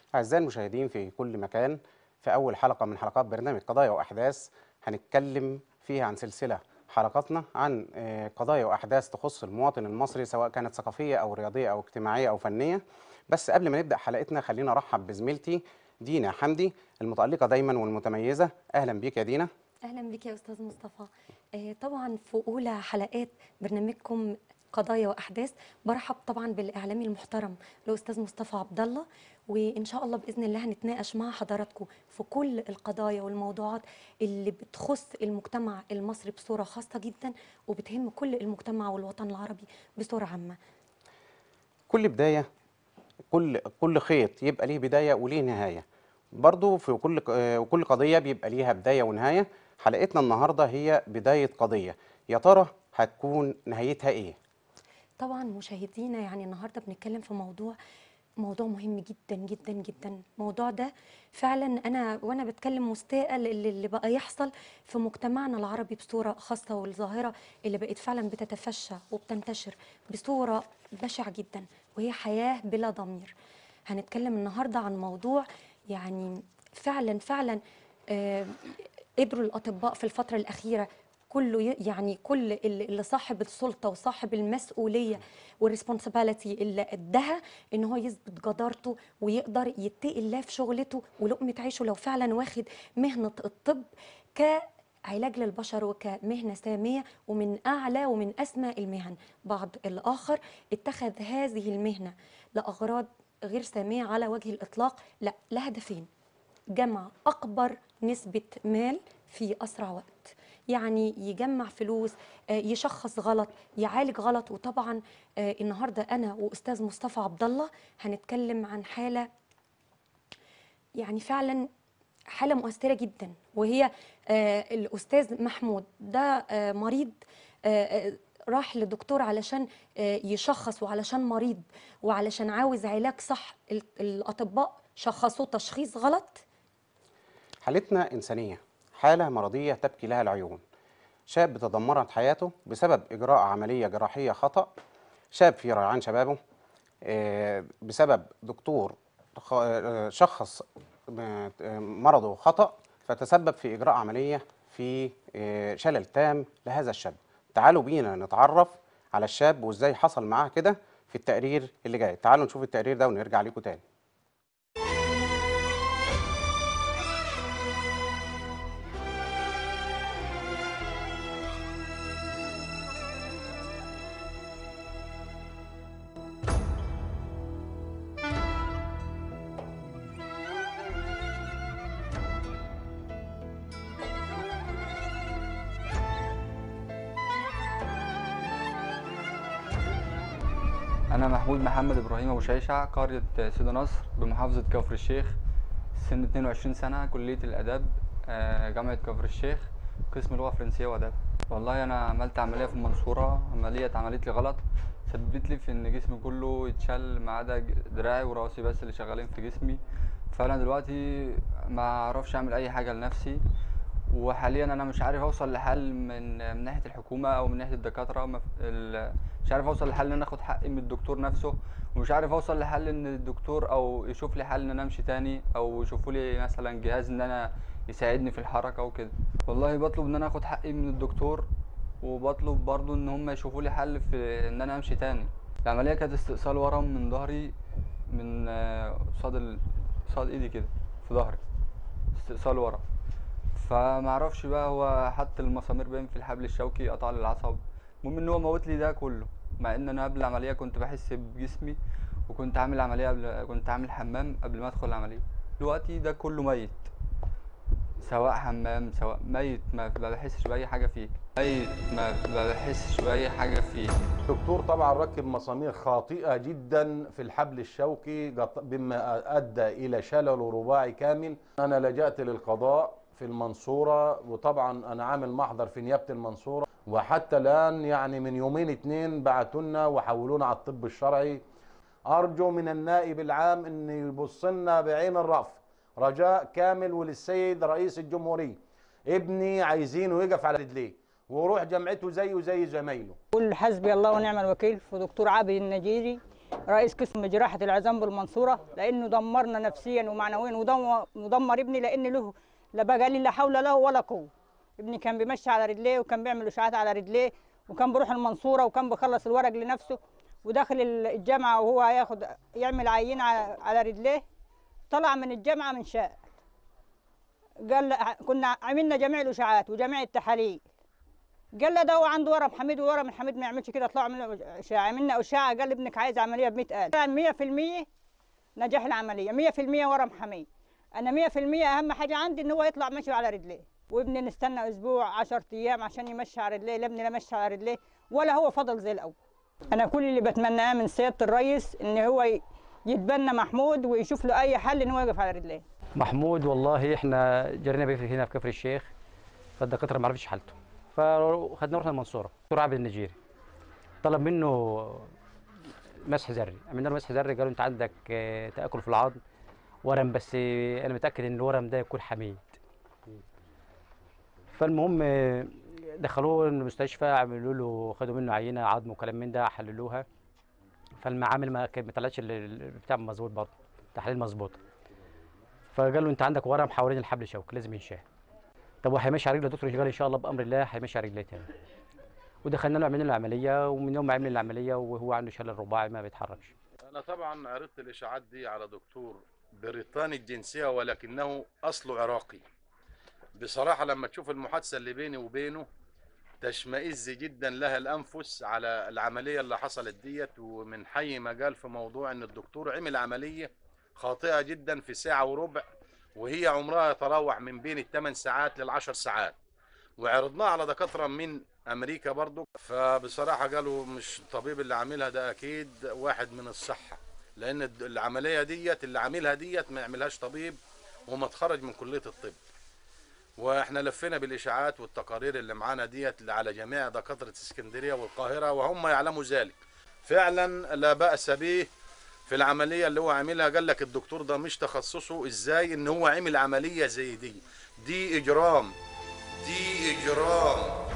أعزائي المشاهدين في كل مكان في أول حلقة من حلقات برنامج قضايا وأحداث هنتكلم فيها عن سلسلة حلقاتنا عن آه، قضايا وأحداث تخص المواطن المصري سواء كانت ثقافية أو رياضية أو اجتماعية أو فنية بس قبل ما نبدأ حلقتنا خلينا أرحب بزميلتي دينا حمدي المتألقة دايما والمتميزة أهلا بيك يا دينا اهلا بك يا استاذ مصطفى آه، طبعا في اولى حلقات برنامجكم قضايا واحداث برحب طبعا بالاعلامي المحترم الاستاذ مصطفى عبد الله وان شاء الله باذن الله هنتناقش مع حضراتكم في كل القضايا والموضوعات اللي بتخص المجتمع المصري بصوره خاصه جدا وبتهم كل المجتمع والوطن العربي بصوره عامه كل بداية كل كل خيط يبقى ليه بداية وليه نهاية برضو في كل ق- آه، وكل قضية بيبقى ليها بداية ونهاية حلقتنا النهاردة هي بداية قضية يا ترى هتكون نهايتها إيه؟ طبعا مشاهدينا يعني النهارده بنتكلم في موضوع موضوع مهم جدا جدا جدا الموضوع ده فعلا انا وانا بتكلم مستاءه اللي اللي بقى يحصل في مجتمعنا العربي بصوره خاصه والظاهره اللي بقت فعلا بتتفشى وبتنتشر بصوره بشعه جدا وهي حياه بلا ضمير هنتكلم النهارده عن موضوع يعني فعلا فعلا آه، قدروا الاطباء في الفتره الاخيره كله ي- يعني كل اللي اللي صاحب السلطه وصاحب المسؤوليه والريسبونسابيلتي اللي ادها ان هو يثبت جدارته ويقدر يتقي الله في شغلته ولقمه عيشه لو فعلا واخد مهنه الطب كعلاج للبشر وكمهنه ساميه ومن اعلى ومن اسمى المهن بعض الاخر اتخذ هذه المهنه لاغراض غير ساميه على وجه الاطلاق لا لهدفين جمع اكبر نسبه مال في اسرع وقت يعني يجمع فلوس آه، يشخص غلط يعالج غلط وطبعا آه، النهارده انا واستاذ مصطفى عبد الله هنتكلم عن حاله يعني فعلا حاله مؤثره جدا وهي آه، الاستاذ محمود ده آه، مريض آه، آه، راح لدكتور علشان آه، يشخص وعلشان مريض وعلشان عاوز علاج صح ال- الاطباء شخصوه تشخيص غلط حالتنا إنسانية حالة مرضية تبكي لها العيون شاب تدمرت حياته بسبب إجراء عملية جراحية خطأ شاب في ريعان شبابه آه، بسبب دكتور خ- آه، شخص آه، آه، مرضه خطأ فتسبب في إجراء عملية في آه، شلل تام لهذا الشاب تعالوا بينا نتعرف على الشاب وإزاي حصل معاه كده في التقرير اللي جاي تعالوا نشوف التقرير ده ونرجع لكم تاني أنا محمود محمد إبراهيم أبو شيشع قرية سيدي نصر بمحافظة كفر الشيخ سن 22 سنة كلية الآداب آه، جامعة كفر الشيخ قسم لغة فرنسية وآداب والله أنا عملت عملية في المنصورة عملية اتعملت لي غلط سببت لي في إن جسمي كله يتشل ما عدا ج- دراعي وراسي بس اللي شغالين في جسمي فأنا دلوقتي ما أعرفش أعمل أي حاجة لنفسي وحاليا انا مش عارف اوصل لحل من من ناحيه الحكومه او من ناحيه الدكاتره ما ف- ال- مش عارف اوصل لحل ان انا اخد حقي من الدكتور نفسه ومش عارف اوصل لحل ان الدكتور او يشوف لي حل ان انا امشي تاني او يشوفوا لي مثلا جهاز ان انا يساعدني في الحركه وكده والله بطلب ان انا اخد حقي من الدكتور وبطلب برضو ان هم يشوفوا لي حل في ان انا امشي تاني العمليه كانت استئصال ورم من ظهري من آه، قصاد ال- قصاد ايدي كده في ظهري استئصال ورم فما اعرفش بقى هو حط المسامير باين في الحبل الشوكي قطع لي العصب المهم ان هو موت لي ده كله مع ان انا قبل العمليه كنت بحس بجسمي وكنت عامل عمليه قبل كنت عامل حمام قبل ما ادخل العمليه دلوقتي ده كله ميت سواء حمام سواء ميت ما ما بحسش باي حاجه فيه ميت ما ما بحسش باي حاجه فيه الدكتور طبعا ركب مسامير خاطئة جدا في الحبل الشوكي قط- بما أدى إلى شلل رباعي كامل أنا لجأت للقضاء في المنصورة وطبعا أنا عامل محضر في نيابة المنصورة وحتى الآن يعني من يومين اتنين بعتونا وحولونا على الطب الشرعي أرجو من النائب العام أن يبص لنا بعين الرأف رجاء كامل وللسيد رئيس الجمهورية ابني عايزينه يقف على رجليه ويروح جامعته زيه زي زمايله قول حسبي الله ونعم الوكيل في دكتور عابد النجيري رئيس قسم جراحه العظام بالمنصوره لانه دمرنا نفسيا ومعنويا ودمر ودمر ابني لان له لا بقى لي لا حول له ولا قوه ابني كان بيمشي على رجليه وكان بيعمل اشاعات على رجليه وكان بيروح المنصوره وكان بيخلص الورق لنفسه وداخل الجامعه وهو هياخد يعمل عينه على على رجليه طلع من الجامعه من شاء قال لا- كنا عملنا جميع الاشاعات وجميع التحاليل قال له ده هو عنده ورم حميد وورم الحميد ما يعملش كده طلعوا عملنا اشاعه عملنا اشاعه قال ابنك عايز عمليه ب 100000 100% نجاح العمليه 100% ورم حميد انا 100% اهم حاجه عندي ان هو يطلع ماشي على رجليه وابني نستنى اسبوع 10 ايام عشان يمشي على رجليه لا ابني لا مشي على رجليه ولا هو فضل زي الاول انا كل اللي بتمناه من سياده الرئيس ان هو ي- يتبنى محمود ويشوف له اي حل ان هو يقف على رجليه محمود والله احنا جرينا بيه هنا في كفر الشيخ فالدكاتره ما عرفتش حالته فخدنا رحنا المنصوره دكتور عابد النجيري طلب منه مسح ذري عملنا له مسح ذري قالوا انت عندك آه، تاكل في العظم ورم بس آه، انا متاكد ان الورم ده يكون حميد فالمهم آه، دخلوه المستشفى عملوا له خدوا منه عينه عظم وكلام من ده حللوها فالمعامل ما كانت ما طلعتش ال- ال- بتاع مظبوط برضه تحليل مظبوط فقال له انت عندك ورم حوالين الحبل الشوكي لازم ينشاه طب وهيمشي على رجله الدكتور قال ان شاء الله بامر الله هيمشي على رجليه تاني ودخلنا له عملنا له العمليه ومن يوم ما عمل العمليه وهو عنده شلل رباعي ما بيتحركش أنا طبعا عرضت الإشاعات دي على دكتور بريطاني الجنسية ولكنه أصله عراقي بصراحة لما تشوف المحادثة اللي بيني وبينه تشمئز جدا لها الأنفس على العملية اللي حصلت ديت ومن حي ما قال في موضوع أن الدكتور عمل عملية خاطئة جدا في ساعة وربع وهي عمرها يتراوح من بين الثمان ساعات للعشر ساعات وعرضناها على دكاترة من أمريكا برضو فبصراحة قالوا مش الطبيب اللي عاملها ده أكيد واحد من الصحة لأن الد- العملية ديت اللي عاملها ديت ما يعملهاش طبيب وما تخرج من كلية الطب واحنا لفينا بالاشاعات والتقارير اللي معانا ديت على جميع دكاتره اسكندريه والقاهره وهم يعلموا ذلك فعلا لا باس به في العمليه اللي هو عاملها قال لك الدكتور ده مش تخصصه ازاي ان هو عمل عمليه زي دي دي اجرام دي اجرام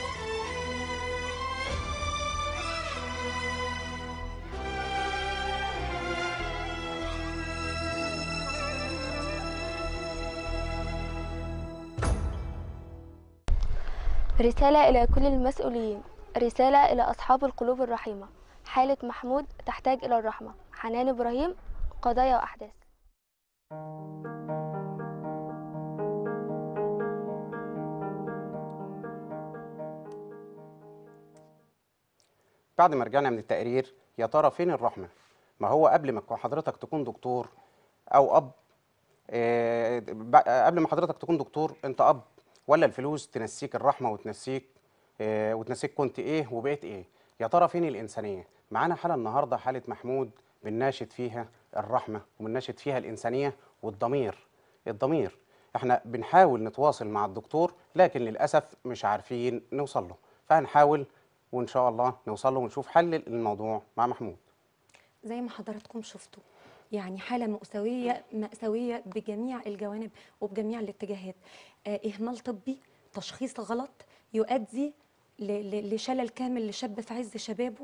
رسالة إلى كل المسؤولين رسالة إلى أصحاب القلوب الرحيمة حالة محمود تحتاج إلى الرحمة حنان إبراهيم قضايا وأحداث بعد ما رجعنا من التقرير يا ترى فين الرحمة؟ ما هو قبل ما تكون حضرتك تكون دكتور أو أب آه، ب- قبل ما حضرتك تكون دكتور أنت أب ولا الفلوس تنسيك الرحمة وتنسيك آه، وتنسيك كنت إيه وبقيت إيه؟ يا ترى فين الإنسانية؟ معانا حالة النهاردة حالة محمود بنناشد فيها الرحمة وبنناشد فيها الإنسانية والضمير الضمير احنا بنحاول نتواصل مع الدكتور لكن للأسف مش عارفين نوصل له فهنحاول وإن شاء الله نوصل له ونشوف حل الموضوع مع محمود زي ما حضراتكم شفتوا يعني حالة مأساوية مأساوية بجميع الجوانب وبجميع الاتجاهات آه، إهمال طبي تشخيص غلط يؤدي ل- ل- لشلل كامل لشاب في عز شبابه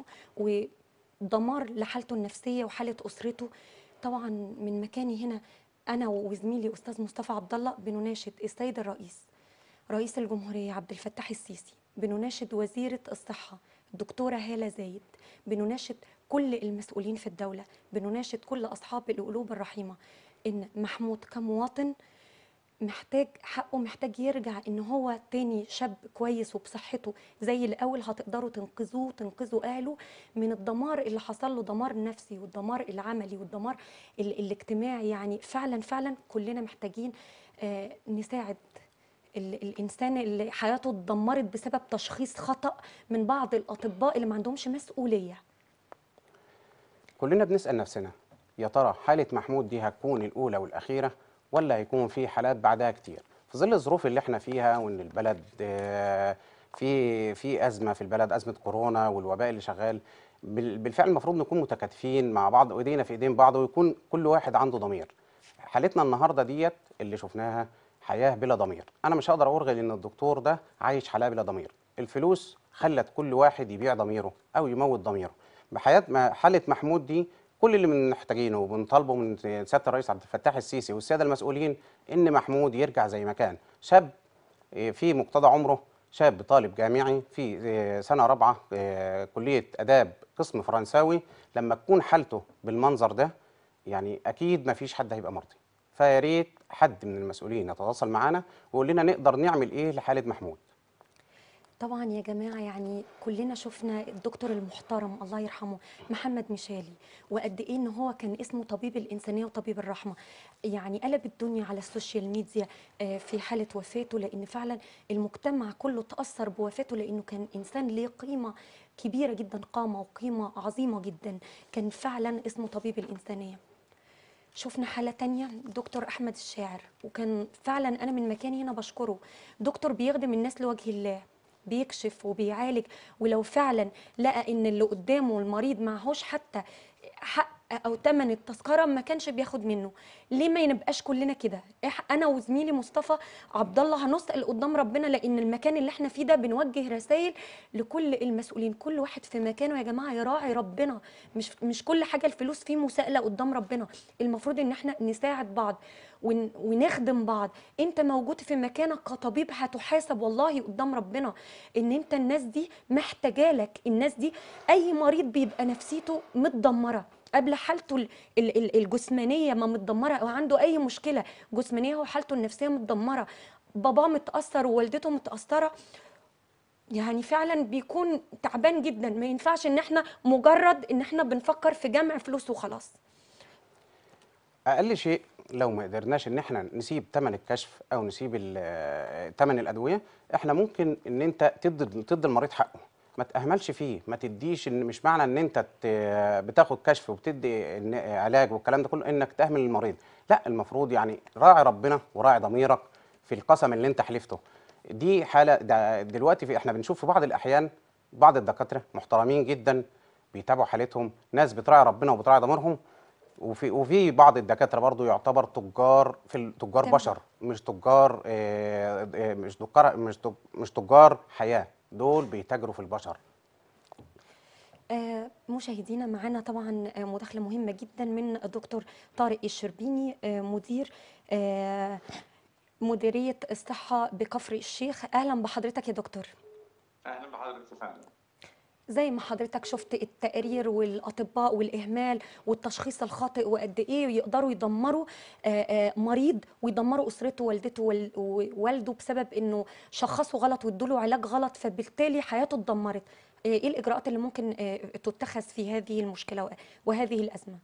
ودمار لحالته النفسية وحالة أسرته طبعا من مكاني هنا أنا وزميلي أستاذ مصطفى عبد الله بنناشد السيد الرئيس رئيس الجمهورية عبد الفتاح السيسي بنناشد وزيرة الصحة الدكتورة هالة زايد بنناشد كل المسؤولين في الدولة بنناشد كل أصحاب القلوب الرحيمة إن محمود كمواطن محتاج حقه محتاج يرجع ان هو تاني شاب كويس وبصحته زي الاول هتقدروا تنقذوه تنقذوا اهله من الدمار اللي حصل له دمار نفسي والدمار العملي والدمار ال- الاجتماعي يعني فعلا فعلا كلنا محتاجين آه نساعد ال- الانسان اللي حياته اتدمرت بسبب تشخيص خطا من بعض الاطباء اللي ما عندهمش مسؤوليه كلنا بنسأل نفسنا يا ترى حالة محمود دي هتكون الأولى والأخيرة ولا هيكون في حالات بعدها كتير في ظل الظروف اللي احنا فيها وإن البلد آه، في في أزمة في البلد أزمة كورونا والوباء اللي شغال بال- بالفعل المفروض نكون متكاتفين مع بعض وإيدينا في إيدين بعض ويكون كل واحد عنده ضمير حالتنا النهاردة ديت اللي شفناها حياة بلا ضمير أنا مش هقدر أقول غير إن الدكتور ده عايش حياة بلا ضمير الفلوس خلت كل واحد يبيع ضميره أو يموت ضميره بحياه ما- حاله محمود دي كل اللي محتاجينه وبنطالبه من سياده الرئيس عبد الفتاح السيسي والساده المسؤولين ان محمود يرجع زي ما كان شاب إيه، في مقتضى عمره شاب طالب جامعي في إيه، سنه رابعه إيه، كليه اداب قسم فرنساوي لما تكون حالته بالمنظر ده يعني اكيد ما فيش حد هيبقى مرضي فيا ريت حد من المسؤولين يتواصل معانا ويقول لنا نقدر نعمل ايه لحاله محمود طبعا يا جماعة يعني كلنا شفنا الدكتور المحترم الله يرحمه محمد مشالي وقد ايه ان هو كان اسمه طبيب الإنسانية وطبيب الرحمة يعني قلب الدنيا على السوشيال ميديا آه، في حالة وفاته لأن فعلا المجتمع كله تأثر بوفاته لأنه كان إنسان ليه قيمة كبيرة جدا قامة وقيمة عظيمة جدا كان فعلا اسمه طبيب الإنسانية شفنا حالة تانية دكتور أحمد الشاعر وكان فعلا أنا من مكاني هنا بشكره دكتور بيخدم الناس لوجه الله بيكشف وبيعالج ولو فعلا لقى ان اللي قدامه المريض معهوش حتى حق او تمن التذكره ما كانش بياخد منه ليه ما نبقاش كلنا كده إح- انا وزميلي مصطفى عبد الله هنسال قدام ربنا لان المكان اللي احنا فيه ده بنوجه رسائل لكل المسؤولين كل واحد في مكانه يا جماعه يراعي ربنا مش مش كل حاجه الفلوس فيه مساءله قدام ربنا المفروض ان احنا نساعد بعض ون ونخدم بعض انت موجود في مكانك كطبيب هتحاسب والله قدام ربنا ان انت الناس دي محتاجالك الناس دي اي مريض بيبقى نفسيته متدمره قبل حالته ال- ال- ال- الجسمانيه ما متدمره او عنده اي مشكله جسمانيه وحالته النفسيه متدمره باباه متاثر ووالدته متاثره يعني فعلا بيكون تعبان جدا ما ينفعش ان احنا مجرد ان احنا بنفكر في جمع فلوس وخلاص اقل شيء لو ما قدرناش ان احنا نسيب ثمن الكشف او نسيب ثمن الادويه احنا ممكن ان انت تدي تدي المريض حقه ما تأهملش فيه ما تديش ان مش معنى ان انت ت- بتاخد كشف وبتدي إن- علاج والكلام ده كله انك تهمل المريض لا المفروض يعني راعي ربنا وراعي ضميرك في القسم اللي انت حلفته دي حاله ده دلوقتي في احنا بنشوف في بعض الاحيان بعض الدكاتره محترمين جدا بيتابعوا حالتهم ناس بتراعي ربنا وبتراعي ضميرهم وفي وفي بعض الدكاتره برضو يعتبر تجار في ال- تجار تمام. بشر مش تجار آه، آه، مش تجار مش تج- مش تجار حياه دول بيتاجروا في البشر آه، مشاهدينا معانا طبعا آه، مداخله مهمه جدا من الدكتور طارق الشربيني آه، مدير آه، مديريه الصحه بكفر الشيخ اهلا بحضرتك يا دكتور اهلا بحضرتك يا فندم زي ما حضرتك شفت التقرير والاطباء والاهمال والتشخيص الخاطئ وقد ايه يقدروا يدمروا آه، آه، مريض ويدمروا اسرته والدته وال- ووالده بسبب انه شخصوا غلط وادوا له علاج غلط فبالتالي حياته اتدمرت آه، ايه الاجراءات اللي ممكن آه، تتخذ في هذه المشكله و- وهذه الازمه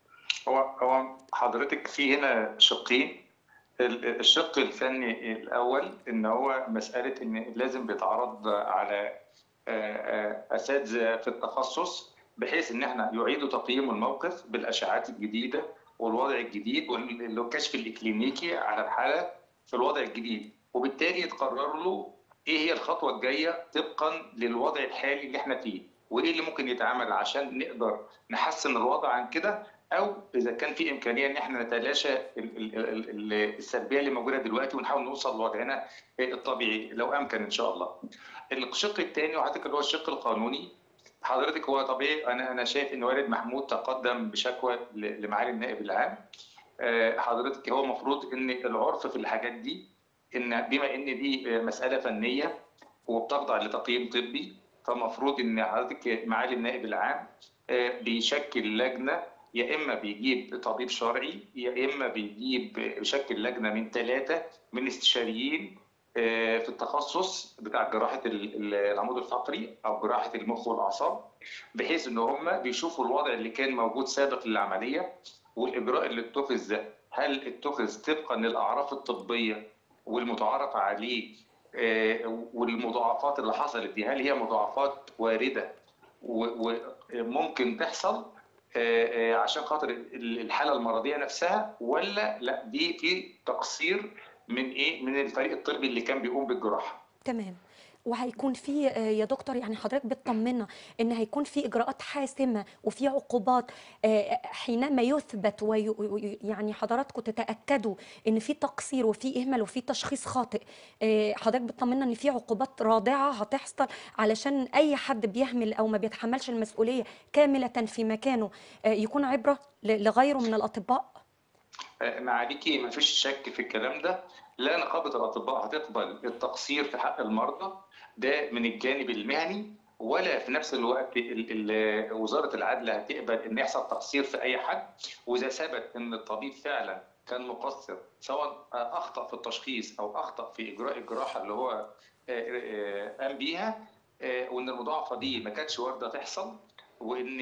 هو هو حضرتك في هنا شقين ال- الشق الفني الاول ان هو مساله ان لازم بيتعرض على آه، آه، اساتذه في التخصص بحيث ان احنا يعيدوا تقييم الموقف بالاشعاعات الجديده والوضع الجديد والكشف الاكلينيكي على الحاله في الوضع الجديد وبالتالي يتقرر له ايه هي الخطوه الجايه طبقا للوضع الحالي اللي احنا فيه وايه اللي ممكن يتعمل عشان نقدر نحسن الوضع عن كده او اذا كان في امكانيه ان احنا نتلاشى ال- ال- ال- ال- السلبيه اللي موجوده دلوقتي ونحاول نوصل لوضعنا الطبيعي لو امكن ان شاء الله. الشق الثاني وحضرتك اللي هو الشق القانوني حضرتك هو طبيعي انا انا شايف ان والد محمود تقدم بشكوى ل- لمعالي النائب العام آه، حضرتك هو المفروض ان العرف في الحاجات دي ان بما ان دي آه، مساله فنيه وبتخضع لتقييم طبي فمفروض ان حضرتك معالي النائب العام آه، بيشكل لجنه يا اما بيجيب طبيب شرعي يا اما بيجيب بيشكل لجنه من ثلاثه من استشاريين آه، في التخصص بتاع جراحه ال- ال- العمود الفقري او جراحه المخ والاعصاب بحيث ان هم بيشوفوا الوضع اللي كان موجود سابق للعمليه والاجراء اللي اتخذ ده هل اتخذ طبقا للاعراف الطبيه والمتعارف عليه آه، والمضاعفات اللي حصلت دي هل هي مضاعفات وارده و- وممكن تحصل آه، آه، عشان خاطر ال- الحاله المرضيه نفسها ولا لا دي في تقصير من ايه من الفريق الطبي اللي كان بيقوم بالجراحه تمام وهيكون في آه، يا دكتور يعني حضرتك بتطمنا ان هيكون في اجراءات حاسمه وفي عقوبات آه، حينما يثبت وي وي- يعني حضراتكم تتاكدوا ان في تقصير وفي اهمال وفي تشخيص خاطئ آه، حضرتك بتطمنا ان في عقوبات رادعه هتحصل علشان اي حد بيهمل او ما بيتحملش المسؤوليه كامله في مكانه آه، يكون عبره ل- لغيره من الاطباء معاليكي ما فيش شك في الكلام ده لا نقابة الأطباء هتقبل التقصير في حق المرضى ده من الجانب المهني ولا في نفس الوقت ال- ال- وزارة العدل هتقبل إن يحصل تقصير في أي حد وإذا ثبت إن الطبيب فعلا كان مقصر سواء أخطأ في التشخيص أو أخطأ في إجراء الجراحة اللي هو آه، آه، قام بيها آه، وإن المضاعفة دي ما كانتش واردة تحصل وان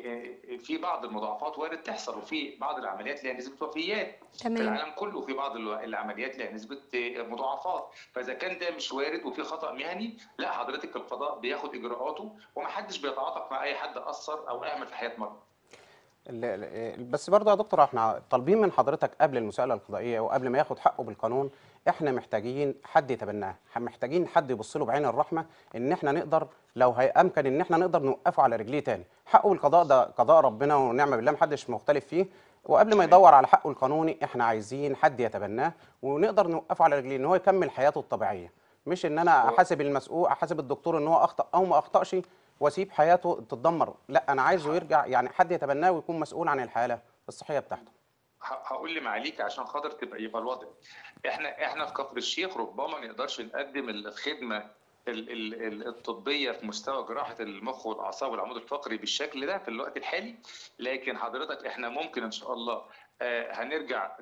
في بعض المضاعفات وارد تحصل وفي بعض العمليات لها نسبه وفيات في تمام العالم كله في بعض الو- العمليات لها نسبه مضاعفات فاذا كان ده مش وارد وفي خطا مهني لا حضرتك القضاء بياخد اجراءاته ومحدش بيتعاطف مع اي حد قصر او اهمل في حياه مرضى ال- ال- بس برضه يا دكتور احنا طالبين من حضرتك قبل المساءله القضائيه وقبل ما ياخد حقه بالقانون احنا محتاجين حد يتبناه محتاجين حد يبص له بعين الرحمه ان احنا نقدر لو هيامكن ان احنا نقدر نوقفه على رجليه تاني حقه بالقضاء ده قضاء ربنا ونعم بالله محدش مختلف فيه وقبل ما يدور على حقه القانوني احنا عايزين حد يتبناه ونقدر نوقفه على رجليه ان هو يكمل حياته الطبيعيه مش ان انا احاسب المسؤول احاسب الدكتور ان هو اخطا او ما اخطاش واسيب حياته تتدمر لا انا عايزه يرجع يعني حد يتبناه ويكون مسؤول عن الحاله الصحيه بتاعته ه- هقول لمعاليك عشان خاطر تبقى يبقى الوضع احنا احنا في كفر الشيخ ربما ما نقدرش نقدم الخدمه ال- ال- ال- الطبيه في مستوى جراحه المخ والاعصاب والعمود الفقري بالشكل ده في الوقت الحالي لكن حضرتك احنا ممكن ان شاء الله آه، هنرجع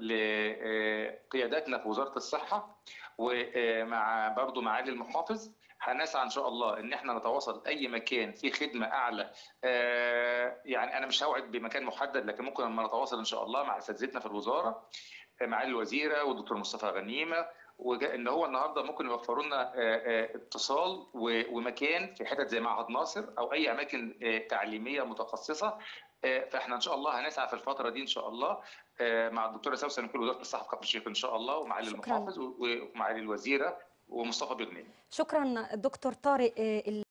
لقياداتنا في وزاره الصحه ومع برضو معالي المحافظ هنسعى ان شاء الله ان احنا نتواصل اي مكان فيه خدمه اعلى آه، يعني انا مش هوعد بمكان محدد لكن ممكن لما نتواصل ان شاء الله مع اساتذتنا في الوزاره آه، معالي الوزيره والدكتور مصطفى غنيمه وجا- ان هو النهارده ممكن يوفروا لنا آه، آه، اتصال و- ومكان في حتت زي معهد ناصر او اي اماكن آه، تعليميه متخصصه آه، فاحنا ان شاء الله هنسعى في الفتره دي ان شاء الله آه، مع الدكتوره سوسن كل وزاره الصحه في كفر الشيخ ان شاء الله ومعالي شكراً. المحافظ و- ومعالي الوزيره ومصطفى بغنيم شكرا دكتور طارق آه،